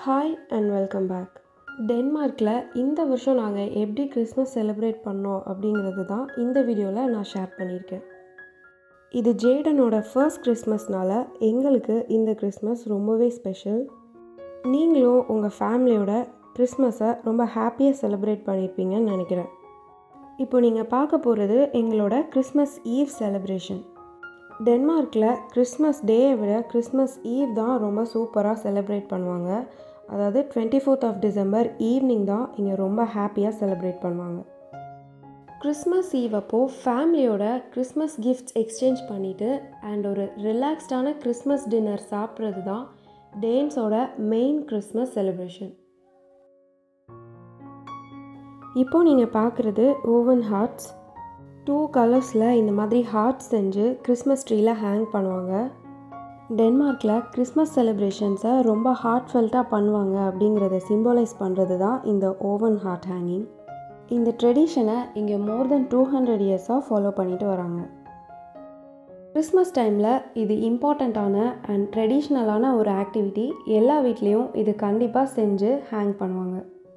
Hi and welcome back டென்மார்க்கில் இந்த வருஷம் நாங்கள் எப்படி கிறிஸ்மஸ் செலிப்ரேட் பண்ணோம் அப்படிங்கிறது தான் இந்த வீடியோவில் நான் ஷேர் பண்ணியிருக்கேன் இது ஜேடனோட ஃபர்ஸ்ட் கிறிஸ்மஸ்னால எங்களுக்கு இந்த கிறிஸ்மஸ் ரொம்பவே ஸ்பெஷல் நீங்களும் உங்கள் ஃபேமிலியோட கிறிஸ்மஸை ரொம்ப ஹாப்பியாக செலிப்ரேட் பண்ணியிருப்பீங்கன்னு நினைக்கிறேன் இப்போ நீங்கள் பார்க்க போகிறது எங்களோட கிறிஸ்மஸ் ஈவ் செலிப்ரேஷன் டென்மார்க்கில் கிறிஸ்மஸ் டேயை விட கிறிஸ்மஸ் ஈவ் தான் ரொம்ப சூப்பராக செலிப்ரேட் பண்ணுவாங்க அதாவது twenty fourth of December evening தான் இங்கே ரொம்ப ஹாப்பியாக செலிப்ரேட் பண்ணுவாங்க கிறிஸ்மஸ் ஈவ் அப்போது ஃபேமிலியோட கிறிஸ்மஸ் கிஃப்ட்ஸ் எக்ஸ்சேஞ்ச் பண்ணிவிட்டு அண்ட் ஒரு ரிலாக்ஸ்டான கிறிஸ்மஸ் டின்னர் சாப்பிட்றது தான் டேன்ஸோட மெயின் கிறிஸ்மஸ் செலிப்ரேஷன் இப்போது நீங்கள் பார்க்குறது ஓவன் ஹார்ட்ஸ் டூ கலர்ஸில் இந்த மாதிரி ஹார்ட் செஞ்சு கிறிஸ்மஸ் ட்ரீயில் ஹேங் பண்ணுவாங்க டென்மார்க்கில் கிறிஸ்மஸ் செலிப்ரேஷன்ஸை ரொம்ப ஹார்ட்ஃபெல்ட்டாக பண்ணுவாங்க அப்படிங்கிறத சிம்பலைஸ் பண்ணுறது தான் இந்த ஓவன் ஹார்ட் ஹேங்கிங் இந்த ட்ரெடிஷனை இங்கே மோர் தென் டூ ஹண்ட்ரட் இயர்ஸாக ஃபாலோ பண்ணிட்டு வராங்க கிறிஸ்மஸ் டைமில் இது இம்பார்ட்டண்ட்டான அண்ட் ட்ரெடிஷ்னலான ஒரு ஆக்டிவிட்டி எல்லா வீட்லேயும் இது கண்டிப்பாக செஞ்சு ஹேங் பண்ணுவாங்க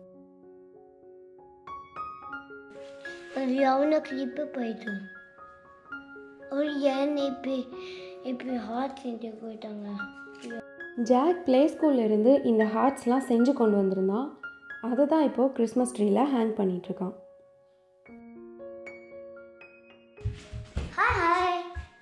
ஒரு எவ்வளோ கிளிப்பு போயிட்டு ஒரு ஏன் இப்படி இப்படி ஹார்ட் செஞ்சு போயிட்டாங்க ஜாக் ப்ளே ஸ்கூல்லேருந்து இந்த ஹார்ட்ஸ்லாம் செஞ்சு கொண்டு வந்திருந்தான் அதை தான் இப்போது கிறிஸ்மஸ் ட்ரீயில் ஹேங் பண்ணிகிட்ருக்கான் ஹாய் ஹாய்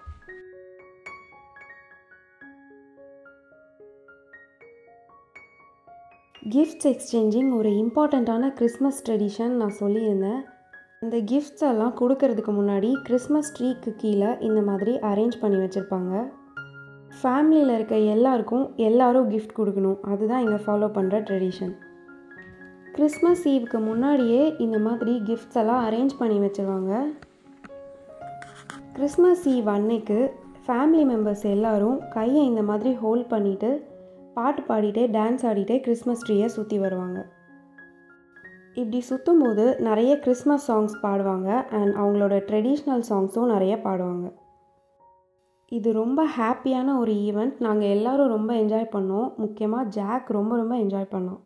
கிஃப்ட்ஸ் எக்ஸ்சேஞ்சிங் ஒரு இம்பார்ட்டண்ட்டான கிறிஸ்மஸ் ட்ரெடிஷன் நான் சொல்லியிருந்தேன் இந்த கிஃப்ட்ஸ் எல்லாம் கொடுக்கறதுக்கு முன்னாடி கிறிஸ்மஸ் ட்ரீக்கு கீழே இந்த மாதிரி அரேஞ்ச் பண்ணி வச்சுருப்பாங்க ஃபேமிலியில் இருக்க எல்லாருக்கும் எல்லாரும் கிஃப்ட் கொடுக்கணும் அதுதான் இங்கே ஃபாலோ பண்ணுற ட்ரெடிஷன் கிறிஸ்மஸ் ஈவுக்கு முன்னாடியே இந்த மாதிரி கிஃப்ட்ஸ் எல்லாம் அரேஞ்ச் பண்ணி வச்சுருவாங்க கிறிஸ்மஸ் ஈவ் அன்னைக்கு ஃபேமிலி மெம்பர்ஸ் எல்லாரும் கையை இந்த மாதிரி ஹோல்ட் பண்ணிவிட்டு பாட்டு பாடிட்டே டான்ஸ் ஆடிட்டே கிறிஸ்மஸ் ட்ரீயை சுற்றி வருவாங்க இப்படி சுற்றும் போது நிறைய கிறிஸ்மஸ் சாங்ஸ் பாடுவாங்க அண்ட் அவங்களோட ட்ரெடிஷ்னல் சாங்ஸும் நிறைய பாடுவாங்க இது ரொம்ப ஹாப்பியான ஒரு ஈவெண்ட் நாங்கள் எல்லோரும் ரொம்ப என்ஜாய் பண்ணோம் முக்கியமாக ஜாக் ரொம்ப ரொம்ப என்ஜாய் பண்ணோம்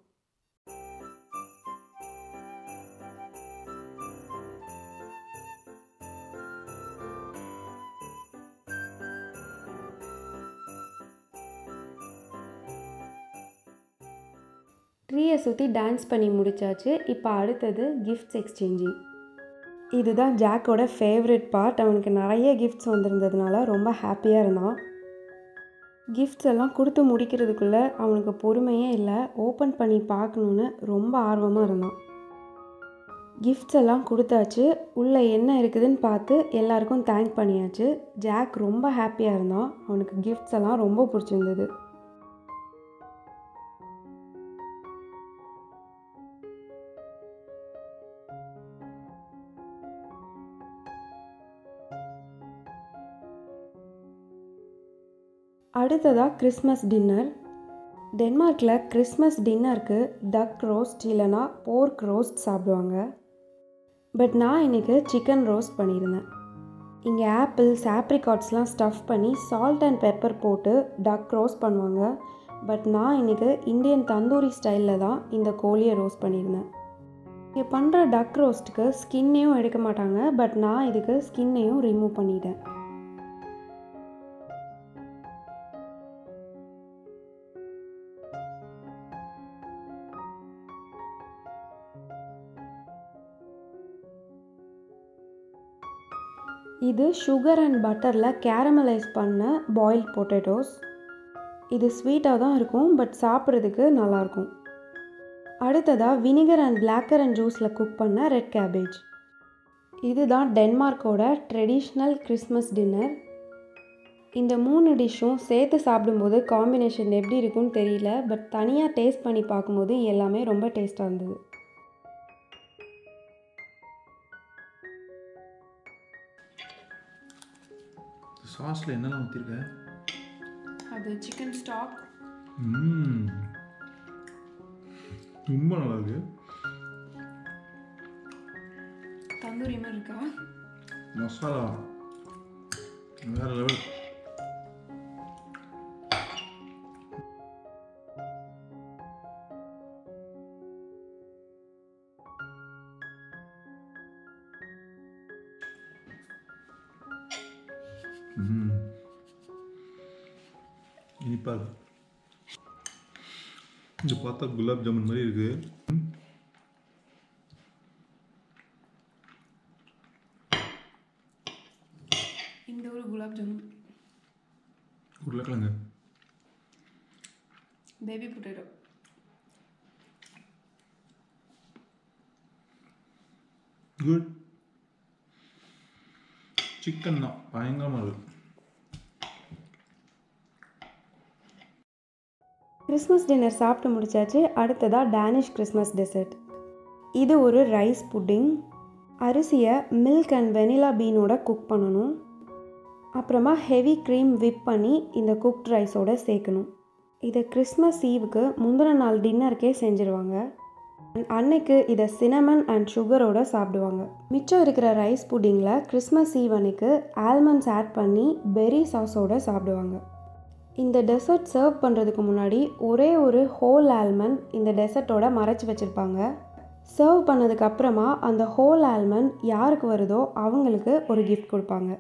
ட்ரீயை சுற்றி டான்ஸ் பண்ணி முடிச்சாச்சு இப்போ அடுத்தது கிஃப்ட்ஸ் எக்ஸ்சேஞ்சிங் இதுதான் ஜாக்கோட ஃபேவரட் பார்ட் அவனுக்கு நிறைய கிஃப்ட்ஸ் வந்திருந்ததுனால ரொம்ப ஹாப்பியாக இருந்தான் கிஃப்ட்ஸ் எல்லாம் கொடுத்து முடிக்கிறதுக்குள்ளே அவனுக்கு பொறுமையே இல்லை ஓப்பன் பண்ணி பார்க்கணுன்னு ரொம்ப ஆர்வமாக இருந்தான் கிஃப்ட்ஸ் எல்லாம் கொடுத்தாச்சு உள்ளே என்ன இருக்குதுன்னு பார்த்து எல்லாருக்கும் தேங்க் பண்ணியாச்சு ஜாக் ரொம்ப ஹாப்பியாக இருந்தான் அவனுக்கு கிஃப்ட்ஸ் எல்லாம் ரொம்ப பிடிச்சிருந்தது அடுத்ததாக கிறிஸ்மஸ் டின்னர் டென்மார்க்கில் கிறிஸ்மஸ் டின்னருக்கு டக் ரோஸ்ட் இல்லைனா போர்க் ரோஸ்ட் சாப்பிடுவாங்க பட் நான் இன்றைக்கி சிக்கன் ரோஸ்ட் பண்ணியிருந்தேன் இங்கே ஆப்பிள்ஸ் ஆப்ரிகாட்ஸ்லாம் ஸ்டஃப் பண்ணி சால்ட் அண்ட் பெப்பர் போட்டு டக் ரோஸ்ட் பண்ணுவாங்க பட் நான் இன்றைக்கி இந்தியன் தந்தூரி ஸ்டைலில் தான் இந்த கோழியை ரோஸ்ட் பண்ணியிருந்தேன் இங்கே பண்ணுற டக் ரோஸ்ட்டுக்கு ஸ்கின்னையும் எடுக்க மாட்டாங்க பட் நான் இதுக்கு ஸ்கின்னையும் ரிமூவ் பண்ணிட்டேன் இது சுகர் அண்ட் பட்டரில் கேரமலைஸ் பண்ண பாயில்ட் பொட்டேட்டோஸ் இது ஸ்வீட்டாக தான் இருக்கும் பட் சாப்பிட்றதுக்கு நல்லாயிருக்கும் அடுத்ததாக வினிகர் அண்ட் பிளாக்கர் அண்ட் ஜூஸில் குக் பண்ண ரெட் கேபேஜ் இதுதான் டென்மார்க்கோட ட்ரெடிஷ்னல் கிறிஸ்மஸ் டின்னர் இந்த மூணு டிஷ்ஷும் சேர்த்து சாப்பிடும்போது காம்பினேஷன் எப்படி இருக்குன்னு தெரியல பட் தனியாக டேஸ்ட் பண்ணி பார்க்கும்போது எல்லாமே ரொம்ப டேஸ்ட்டாக இருந்தது சாஸில் என்னெல்லாம் ஊற்றிருக்க அது சிக்கன் ஸ்டாக் ம் ரொம்ப நல்லா இருக்கு தந்தூரி மாதிரி இருக்கா மசாலா வேற லெவல் இனிப்பாக இருக்கு இது பார்த்தா குலாப் ஜாமுன் மாதிரி இருக்கு ம். இந்த ஒரு குலாப் ஜாமுன் உருளைக்கிழங்கு பேபி பொட்டேட்டோ குட் சிக்கன் தான் பயங்கரமாக இருக்கு கிறிஸ்மஸ் டின்னர் சாப்பிட்டு முடிச்சாச்சு அடுத்ததாக டேனிஷ் கிறிஸ்மஸ் டெசர்ட் இது ஒரு ரைஸ் புட்டிங் அரிசியை மில்க் அண்ட் வெனிலா பீனோட குக் பண்ணணும் அப்புறமா ஹெவி க்ரீம் விப் பண்ணி இந்த குக்ட் ரைஸோட சேர்க்கணும் இதை கிறிஸ்மஸ் ஈவுக்கு முந்தின நாள் டின்னருக்கே செஞ்சுருவாங்க And அன்னைக்கு இதை சினமன் அண்ட் சுகரோட சாப்பிடுவாங்க மிச்சம் இருக்கிற ரைஸ் புட்டிங்கில் கிறிஸ்மஸ் ஈவ் அன்னைக்கு ஆல்மண்ட்ஸ் ஆட் பண்ணி பெரி சாஸோட சாப்பிடுவாங்க இந்த டெசர்ட் சர்வ் பண்ணுறதுக்கு முன்னாடி ஒரே ஒரு ஹோல் ஆல்மண்ட் இந்த டெசர்ட்டோட மறைச்சி வச்சுருப்பாங்க சர்வ் பண்ணதுக்கு அப்புறமா அந்த ஹோல் ஆல்மண்ட் யாருக்கு வருதோ அவங்களுக்கு ஒரு கிஃப்ட் கொடுப்பாங்க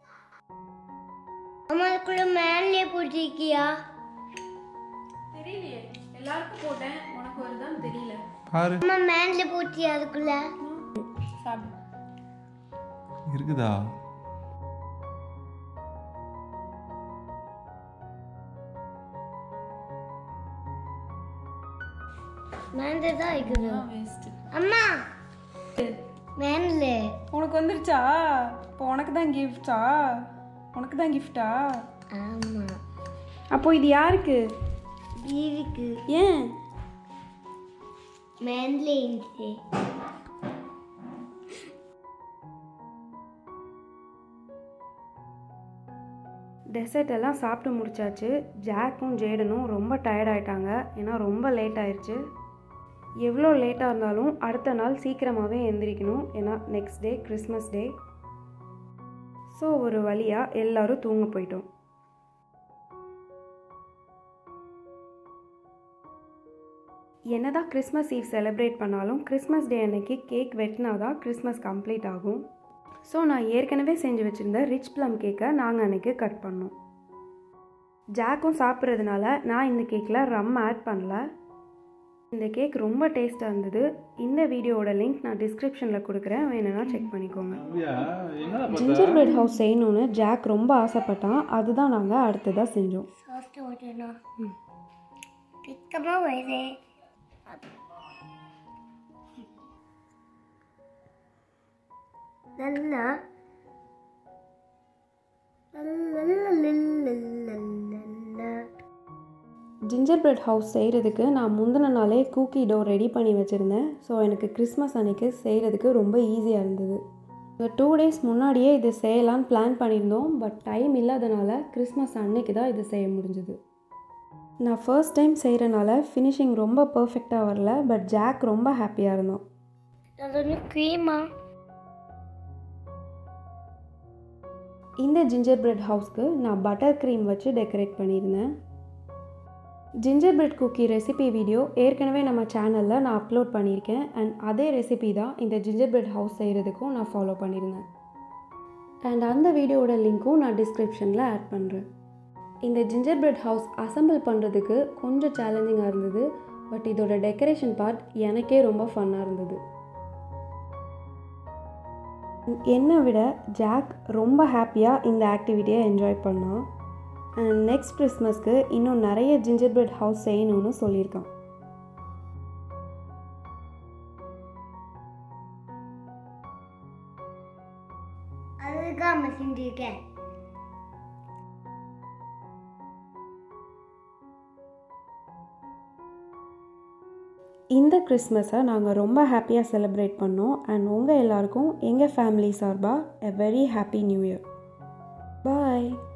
அம்மா அதுக்குள்ள மேலே போட்டிருக்கியா தெரியலையே எல்லாருக்கும் போட்டேன் உனக்கு வருதான்னு தெரியல பாரு அம்மா மேலே போட்டியா அதுக்குள்ள சாப்பிடு இருக்குதா மேலே தான் இருக்குது வேஸ்ட்டு அம்மா மேலே உனக்கு வந்துருச்சா இப்போ உனக்கு தான் கிஃப்டா உனக்கு தான் கிஃப்டா ஆமா அப்போ இது யாருக்கு பீவிக்கு ஏன் மேலே இருந்துச்சு டெசர்ட் எல்லாம் சாப்பிட்டு முடிச்சாச்சு ஜாக்கும் ஜேடனும் ரொம்ப டயர்ட் ஆயிட்டாங்க ஏன்னா ரொம்ப லேட் ஆயிடுச்சு எவ்வளோ லேட்டாக இருந்தாலும் அடுத்த நாள் சீக்கிரமாகவே எந்திரிக்கணும் ஏன்னா next day Christmas day so ஒரு வழியாக எல்லாரும் தூங்க போயிட்டோம் என்னதான் கிறிஸ்மஸ் ஈவ் செலிப்ரேட் பண்ணாலும் கிறிஸ்மஸ் டே அன்னைக்கு கேக் வெட்டினா தான் கிறிஸ்மஸ் கம்ப்ளீட் ஆகும் ஸோ நான் ஏற்கனவே செஞ்சு வச்சுருந்த ரிச் ப்ளம் கேக்கை நாங்கள் அன்றைக்கி கட் பண்ணோம் ஜாக்கும் சாப்பிட்றதுனால நான் இந்த கேக்கில் ரம் ஆட் பண்ணல இந்த கேக் ரொம்ப டேஸ்ட்டாக இருந்தது இந்த வீடியோவோட லிங்க் நான் டிஸ்கிரிப்ஷனில் கொடுக்குறேன் வேணும்னா செக் பண்ணிக்கோங்க ஜிஞ்சர் பிரெட் ஹவுஸ் செய்யணும்னு ஜாக் ரொம்ப ஆசைப்பட்டான் அதுதான் நாங்கள் அடுத்ததாக செஞ்சோம் சாப்பிட்டு ஓட்டணும் பிக்கமாக வருது நல்லா ஜிஞ்சர் பிரெட் ஹவுஸ் செய்கிறதுக்கு நான் முந்தின நாளே கூக்கி டோ ரெடி பண்ணி வச்சுருந்தேன் ஸோ எனக்கு கிறிஸ்மஸ் அன்னைக்கு செய்கிறதுக்கு ரொம்ப ஈஸியாக இருந்தது டூ டேஸ் முன்னாடியே இது செய்யலான்னு பிளான் பண்ணியிருந்தோம் பட் டைம் இல்லாதனால கிறிஸ்மஸ் அன்னைக்கு தான் இது செய்ய முடிஞ்சுது நான் ஃபர்ஸ்ட் டைம் செய்கிறனால ஃபினிஷிங் ரொம்ப பர்ஃபெக்டாக வரல பட் ஜாக் ரொம்ப ஹாப்பியாக இருந்தோம் அது ஒன்று க்ரீமா இந்த ஜிஞ்சர் பிரெட் ஹவுஸ்க்கு நான் பட்டர் க்ரீம் வச்சு டெக்கரேட் பண்ணியிருந்தேன் gingerbread cookie recipe video ஏற்கனவே நம்ம சேனலில் நான் அப்லோட் பண்ணியிருக்கேன் அண்ட் அதே ரெசிபி தான் இந்த ஜிஞ்சர் பிரெட் ஹவுஸ் செய்கிறதுக்கும் நான் ஃபாலோ பண்ணியிருந்தேன் அண்ட் அந்த வீடியோவோட லிங்க்கும் நான் டிஸ்கிரிப்ஷனில் ஆட் பண்ணுறேன் இந்த ஜிஞ்சர் பிரெட் ஹவுஸ் அசெம்பிள் பண்ணுறதுக்கு கொஞ்சம் சேலஞ்சிங்காக இருந்தது பட் இதோட டெக்கரேஷன் பார்ட் எனக்கே ரொம்ப ஃபன்னாக இருந்தது என்னை விட ஜாக் ரொம்ப ஹாப்பியாக இந்த ஆக்டிவிட்டியை என்ஜாய் பண்ணான் அண்ட் நெக்ஸ்ட் கிறிஸ்மஸ்க்கு இன்னும் நிறைய ஜிஞ்சர் பிரெட் ஹவுஸ் செய்யணும்னு சொல்லியிருக்கான் அதுக்காக அம்மா செஞ்சுருக்கேன் இந்த கிறிஸ்மஸை நாங்கள் ரொம்ப ஹாப்பியாக செலிப்ரேட் பண்ணோம் அண்ட் உங்கள் எல்லாருக்கும் எங்கள் ஃபேமிலி சார்பாக a very happy new year bye